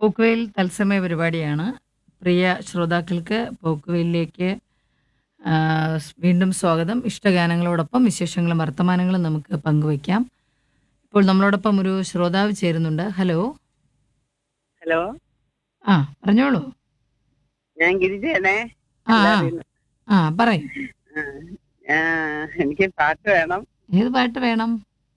പോക്കുവെയിൽ തത്സമയ പരിപാടിയാണ് പ്രിയ ശ്രോതാക്കൾക്ക് പോക്കുവെയിലേക്ക് ആ, സ് വീണ്ടും സ്വാഗതം ഇഷ്ടഗാനങ്ങളോടൊപ്പം വിശേഷങ്ങളും വർത്തമാനങ്ങളും നമുക്ക് പങ്കുവയ്ക്കാം ഇപ്പോൾ നമ്മളോടൊപ്പം ഒരു ശ്രോതാവ് ചേരുന്നുണ്ട് ഹലോ ഹലോ ആ പറഞ്ഞോളൂ ഞാൻ ഗിരിജയാണേ ആ ആ, എല്ലാവരും- ആ പറയും ആ, ആ, എനിക്ക് പാട്ട് വേണം ഏത് പാട്ട് വേണം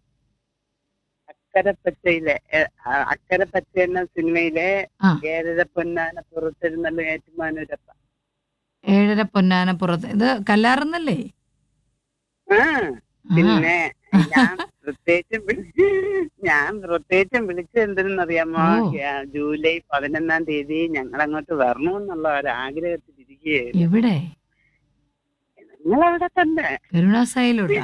അക്കരപ്പച്ചയിലെ ഏ, ആ, അക്കരപ്പച്ച എന്ന സിനിമയിലെ ആ. ഏഴര പൊന്നാന പുറത്തിരുന്നല്ല ഏറ്റുമാനൂരപ്പ ഏഴര പൊന്നാന പുറത്ത് ഇത് കല്ലാറുന്നല്ലേ ആ ആ, പിന്നെ ഞാൻ പ്രത്യേകിച്ചും വിളി- ഞാൻ പ്രത്യേകിച്ചും വിളിച്ചത് എന്തിനെന്നറിയാമോ ഓ. ആ, ജൂലൈ പതിനൊന്നാം തീയതി ഞങ്ങൾ അങ്ങോട്ട് വരണമെന്നുള്ള ഒരു ആഗ്രഹത്തിൽ ഇരിക്കുകയായിരുന്നു എവിടെ നിങ്ങളവിടെ തന്നെ കരുണാസായിലോട്ടാ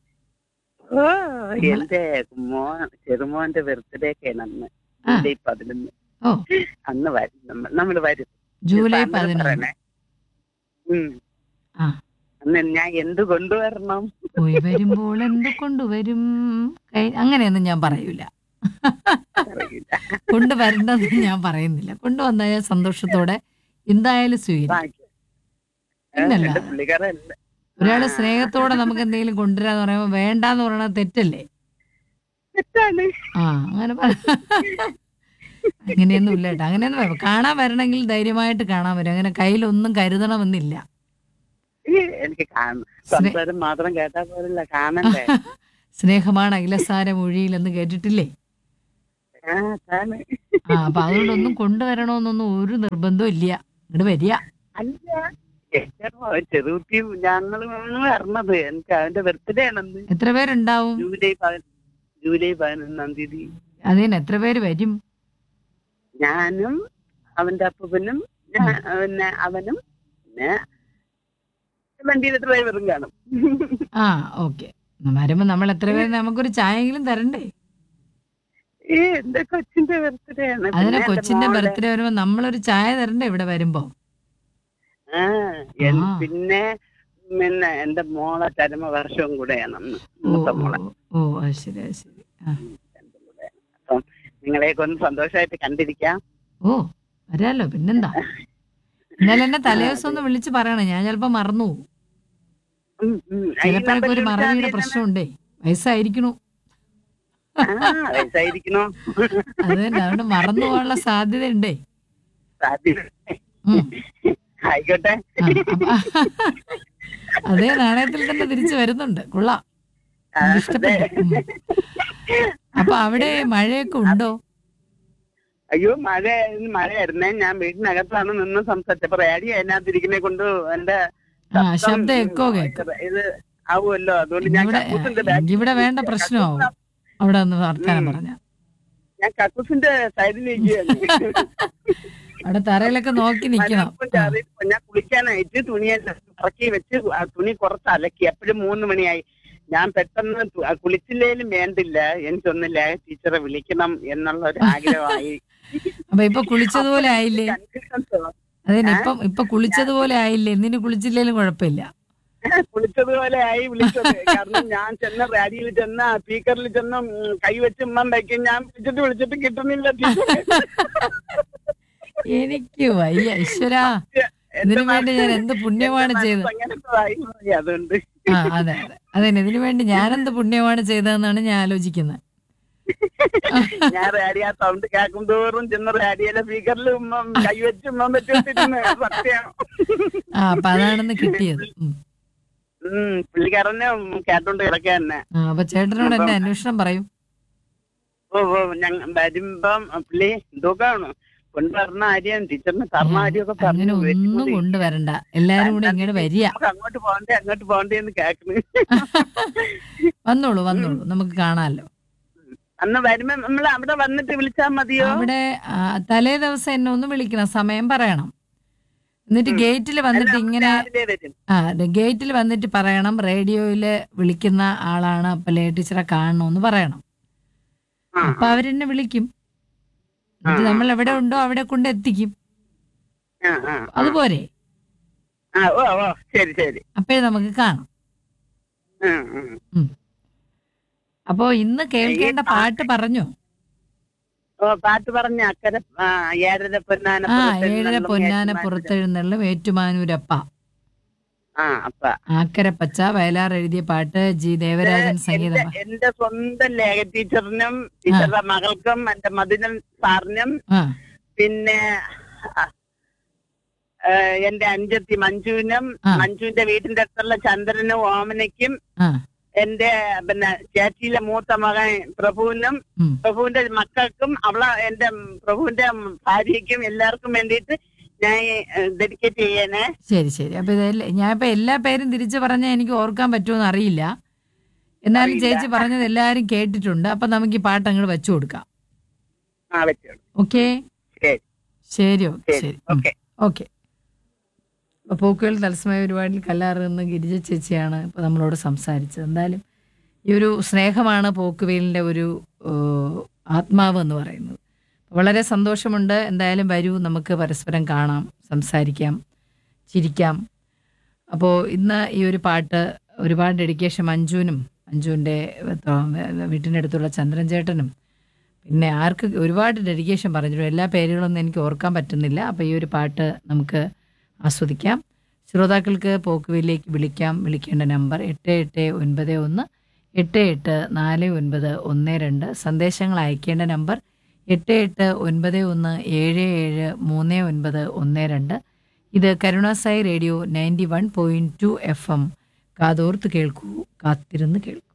ഓ എന്റെ മോൻ ചെറുമോന്റെ ബർത്ത്ഡേ ഒക്കെ അന്ന് ആ. ജൂലൈ പതിനൊന്ന് ഓ അന്ന് വരും നമ്മൾ നമ്മൾ വരും ജൂലൈ സാറിനോട് പതിനൊന്ന് പറയണേ. ഉം. ആ. അന്ന് ഞാൻ എന്ത് കൊണ്ടുവരണം പോയി വരുമ്പോൾ എന്ത് കൊണ്ടുവരും കൈ- അങ്ങനെയൊന്നും ഞാൻ പറയൂല അറിയില്ല. കൊണ്ടുവരണ്ടെന്ന് ഞാൻ പറയുന്നില്ല കൊണ്ടുവന്നായ സന്തോഷത്തോടെ എന്തായാലും സ്വീകരിക്കും ബാക്കി. പിന്നല്ല. എന്റെ പുള്ളിക്കാരല്ല ഒരാള് സ്നേഹത്തോടെ നമുക്ക് എന്തെങ്കിലും കൊണ്ടുവരാന്ന് പറയുമ്പോൾ വേണ്ടാന്ന് പറയണത് തെറ്റല്ലേ തെറ്റാണ് ആ അങ്ങനെ പറ അങ്ങനെയൊന്നും ഇല്ല കേട്ടോ അങ്ങനെയൊന്നും വേ- കാണാൻ വരണമെങ്കിൽ ധൈര്യമായിട്ട് കാണാൻ വരും അങ്ങനെ കയ്യിലൊന്നും കരുതണമെന്നില്ല ഈ എനിക്ക് കാണണം സംസാരം മാത്രം കേട്ടാ പോരല്ല കാണണ്ടേ സ്നേഹമാണ് അഖിലസാര മൊഴിയിലെന്ന് കേട്ടിട്ടില്ലേ ആ അതാണ് ആ അപ്പൊ അതുകൊണ്ടൊന്നും കൊണ്ടുവരണമെന്നൊന്നും ഒരു നിർബന്ധവും ഇല്ല ഇങ്ങോട്ട് വരിക അല്ല എന്റെ മോൻ ചെറുകുട്ടിയും ഞങ്ങളും വരണത് എനിക്ക് അവന്റെ ബർത്ത്ഡേ ആണെന്ന് എത്ര പേരുണ്ടാവും ജൂലൈ പതി- ജൂലൈ പതിനൊന്നാം തീയതി അതിന് എത്ര പേര് വരും ഞാനും അവന്റെ അപ്പനും ഞാൻ പിന്നെ അവനും പിന്നെ വണ്ടിയിലെ ഡ്രൈവറും കാണും ആ ഓക്കെ വരുമ്പോ നമ്മൾ എത്ര പേര് നമുക്കൊരു ചായയെങ്കിലും തരണ്ടേ ഈ എന്റെ കൊച്ചിന്റെ ബർത്ത്ഡേ ആണ് അതിന് പിന്നെ എന്റെ കൊച്ചിന്റെ മോളുടെ- ബർത്ത്ഡേ വരുമ്പോ നമ്മളൊരു ചായ തരണ്ടേ ഇവിടെ വരുമ്പോ ആ എൻ- ആ. പിന്നെ പിന്നെ എന്റെ മോളെ ചരമ വർഷവും കൂടെയാണ് അന്ന് ഓ മൂത്ത ഓ, മോളെ ഓ അത് ശരി അത് ശരി ആ രണ്ടും കൂടെയാണ്. അപ്പം നിങ്ങളെയൊക്കെ ഒന്ന് സന്തോഷമായിട്ട് കണ്ടിരിക്കാം ഓ വരാലോ പിന്നെന്താ ഇന്നലെ എന്നെ തലേദിവസം ഒന്ന് വിളിച്ച് പറയണം ഞാൻ ചിലപ്പോ മറന്നു പോകും ഉം, ഉം. ഈ ചിലപ്പോഴൊക്കെ നമ്പറിൽ ഒരു വിളിച്ചാൽ മറവിയുടെ മതി പ്രശ്നമുണ്ടേ വയസ്സായിരിക്കണു ആ, വയസ്സായിരിക്കണോ അത് തന്നെ അതുകൊണ്ട് മറന്നു പോകാനുള്ള സാധ്യത ഉണ്ടേ സാധ്യത. ഉം. ആയിക്കോട്ടെ ആ, അപ്പൊ- അതേ നാണയത്തിൽ തന്നെ തിരിച്ചു വരുന്നുണ്ട് കൊള്ളാം ആ, എനിക്ക് ഇഷ്ടപ്പെട്ടു ഉം. അപ്പൊ അവിടെ മഴയൊക്കെ ഉണ്ടോ അയ്യോ മഴ മഴയായിരുന്നേ ഞാൻ വീടിനകത്താണ് നിന്ന് സംസാരിച്ചപ്പോ റേഡിയോ അതിനകത്തിരിക്കുന്നെ കൊണ്ട് എന്റെ ആ ശബ്ദം എക്കോ കേൾക്കും ഇത് ആവുമല്ലോ അതുകൊണ്ട് ഞാൻ ഇവിടെ കക്കൂസിന്റെ back- ഇവിടെ വേണ്ട പ്രശ്നമാവും അവിടെ ഒന്ന് വർത്താനം ഉം. പറഞ്ഞ ഞാൻ കക്കൂസിന്റെ സൈഡിലിരിക്കുകയാണ് അവിടെ തറയിലൊക്കെ നോക്കി നിക്കണം മലപ്പുറം ചാറി ഞാൻ കുളിക്കാനായിട്ട് തുണിയെല്ലാം ഇറക്കി വെച്ച് ആ തുണി കുറച്ച് അലക്കി എപ്പോഴും മൂന്ന് മണിയായി ഞാൻ പെട്ടെന്ന് തു- ആ കുളിച്ചില്ലേലും വേണ്ടില്ല എനിക്കൊന്നില്ല ടീച്ചറെ വിളിക്കണം എന്നുള്ള ഒരു ആഗ്രഹമായി അപ്പൊ ഇപ്പൊ കുളിച്ചതുപോലെ ആയില്ലേ Confusion അതിന് ഇപ്പം ഇപ്പൊ കുളിച്ചതുപോലെ ആയില്ലേ എന്തിനു കുളിച്ചില്ലേലും കുഴപ്പമില്ല കുളിച്ചതുപോലെ ആയി വിളിച്ചത് കാരണം ഞാൻ ചെന്ന റാഡിയിൽ ചെന്ന സ്പീക്കറിൽ ചെന്ന് ഉം, കൈവച്ച് ഉമ്മൻ വയ്ക്കും ഞാൻ വിളിച്ചിട്ട് വിളിച്ചിട്ട് കിട്ടുന്നില്ല ടീച്ചറെ. എനിക്ക് വയ്യ ഈശ്വരാ എന്റെ ഇതിനു വേണ്ടി ഞാൻ എന്ത് പുണ്യമാണ് മനസ്സ് ചെയ്തത് അങ്ങനത്തെ ആയി പോയി. അതുകൊണ്ട് ആ അതെ അതെ അതന്നെ ഇതിനു വേണ്ടി ഞാനെന്ത് പുണ്യമാണ് ചെയ്തതെന്നാണ് ഞാൻ ആലോചിക്കുന്നത് ഞാൻ റാഡിയ സൗണ്ട് കേൾക്കും തോറും ചെന്ന് റാഡിയയിലെ സ്പീക്കറിൽ ഉമ്മ കൈവച്ച് ഉമ്മൻ വെച്ചിട്ടിരുന്ന് സത്യം ആ അപ്പൊ അതാണെന്ന് കിട്ടിയത് ഉം. ഉം പുള്ളിക്കാരനെ കേട്ടോണ്ട് കിടക്കുക തന്നെ ആ അപ്പൊ ചേട്ടനോട് എന്റെ അന്വേഷണം പറയും ഓ ഓ ഞങ്ങൾ വരുമ്പം പുള്ളി എന്തൊക്കെയാണ് കൊണ്ടുവരണ കാര്യം ടീച്ചറിന് തരണ കാര്യമൊക്കെ അങ്ങനെ പറഞ്ഞു ഒന്നും കൊണ്ടുവരണ്ട എല്ലാരും കൂടെ ഇങ്ങോട്ട് വരിക നമുക്ക് അങ്ങോട്ട് പോകണ്ടേ അങ്ങോട്ട് പോകണ്ടേ എന്ന് കേൾക്കുന്നു വന്നോളൂ വന്നോളൂ നമുക്ക് കാണാമല്ലോ അന്ന് വരുമ്പോ നമ്മൾ അവിടെ വന്നിട്ട് വിളിച്ചാൽ മതിയോ അവിടെ ആ, തലേ ദിവസം എന്നെ ഒന്ന് വിളിക്കണം സമയം പറയണം എന്നിട്ട് ഗേറ്റിൽ വന്നിട്ട് ഇങ്ങനെ രാവിലെ വരും ആ ഗേറ്റിൽ വന്നിട്ട് പറയണം റേഡിയോയില് വിളിക്കുന്ന ആളാണ് അപ്പൊ ലേ ടീച്ചറെ കാണണമെന്ന് പറയണം ആ, അപ്പൊ അവരെന്നെ വിളിക്കും എന്നിട്ട് നമ്മൾ എവിടെ ഉണ്ടോ അവിടെ കൊണ്ട് എത്തിക്കും ആ, ആ, ആ. അതുപോരെ ആ ഓ ഓ ശരി ശരി അപ്പോഴേ നമുക്ക് കാണാം ഉം, ഉം. അപ്പോ ഇന്ന് കേൾക്കേണ്ട പാട്ട് പറഞ്ഞോ ഓ, പാട്ട് പറഞ്ഞ അക്കരെ ആ, ഏഴര പൊന്നാന ആ പുറത്തെഴുന്നള്ളും ഏഴര പൊന്നാന ഏറ്റുമാനൂര്. പുറത്തെഴുന്നള്ളും ഏറ്റുമാനൂരപ്പ ആ അപ്പ ആക്കരപ്പച്ച വയലാർ എഴുതിയ പാട്ട് ജി ദേവരാജൻ സംഗീതം എന്റെ എന്റെ സ്വന്തം ലേഖ ടീച്ചറിനും ടീച്ചറുടെ മകൾക്കും എന്റെ മധുരൻ സാറിനും ആ പിന്നെ ആ, ഏ, എന്റെ അഞ്ചത്തി മഞ്ജുവിനും ആ. മഞ്ജുവിന്റെ വീടിന്റെ അടുത്തുള്ള ചന്ദ്രനും ഓമനയ്ക്കും ആ എന്റെ പിന്നെ ചേച്ചിയിലെ മൂത്ത മകൻ പ്രഭുവിനും ഉം. പ്രഭുവിന്റെ മക്കൾക്കും അവളെ എന്റെ പ്രഭുവിന്റെ ഭാര്യയ്ക്കും എല്ലാവർക്കും വേണ്ടിയിട്ട് ഞാൻ ഡെഡിക്കേറ്റ് ചെയ്യാനേ ശരി ശരി അപ്പൊ ഇതല്ല ഞാൻ ഇപ്പൊ എല്ലാ പേരും തിരിച്ചു പറഞ്ഞാൽ എനിക്ക് ഓർക്കാൻ പറ്റുമെന്ന് അറിയില്ല എന്നാലും അറിയില്ല. ചേച്ചി പറഞ്ഞത് എല്ലാവരും കേട്ടിട്ടുണ്ട് അപ്പൊ നമുക്ക് ഈ പാട്ട് അങ്ങോട്ട് വെച്ചു കൊടുക്കാം ആ വെച്ചോളൂ ഓക്കെ ശരി ശരി ഓക്കെ ശരി ശരി ഉം. ഓക്കെ ഓക്കെ അപ്പോൾ പൂക്കുകൾ തത്സമയ പരിപാടിയിൽ കല്ലാറുന്ന ഗിരിജ ചേച്ചിയാണ് ഇപ്പോൾ നമ്മളോട് സംസാരിച്ചത് എന്തായാലും ഈ ഒരു സ്നേഹമാണ് പോക്കുവെയിലിൻ്റെ ഒരു ഏഹ്, ആത്മാവ് എന്ന് പറയുന്നത് വളരെ സന്തോഷമുണ്ട് എന്തായാലും വരൂ നമുക്ക് പരസ്പരം കാണാം സംസാരിക്കാം ചിരിക്കാം അപ്പോൾ ഇന്ന് ഈ ഒരു പാട്ട് ഒരുപാട് ഡെഡിക്കേഷൻ മഞ്ജുവിനും മഞ്ജുവിൻ്റെ വീട്ടിൻ്റെ അടുത്തുള്ള ചന്ദ്രൻ ചേട്ടനും പിന്നെ ആർക്ക് ഒരുപാട് ഡെഡിക്കേഷൻ പറഞ്ഞിട്ടുണ്ട് എല്ലാ പേരുകളൊന്നും എനിക്ക് ഓർക്കാൻ പറ്റുന്നില്ല അപ്പോൾ ഈ ഒരു പാട്ട് നമുക്ക് ആസ്വദിക്കാം ശ്രോതാക്കൾക്ക് പോക്കുവയിലേക്ക് വിളിക്കാം വിളിക്കേണ്ട നമ്പർ എട്ട് എട്ട് ഒൻപത് ഒന്ന് എട്ട് എട്ട് നാല് ഒൻപത് ഒന്ന് രണ്ട് സന്ദേശങ്ങൾ അയക്കേണ്ട നമ്പർ എട്ട് എട്ട് ഒൻപത് ഒന്ന് ഏഴ് ഏഴ് മൂന്ന് ഒൻപത് ഒന്ന് രണ്ട് ഇത് കരുണാസായി radio ninety one point two F M കാതോർത്ത് കേൾക്കൂ കാത്തിരുന്ന് കേൾക്കൂ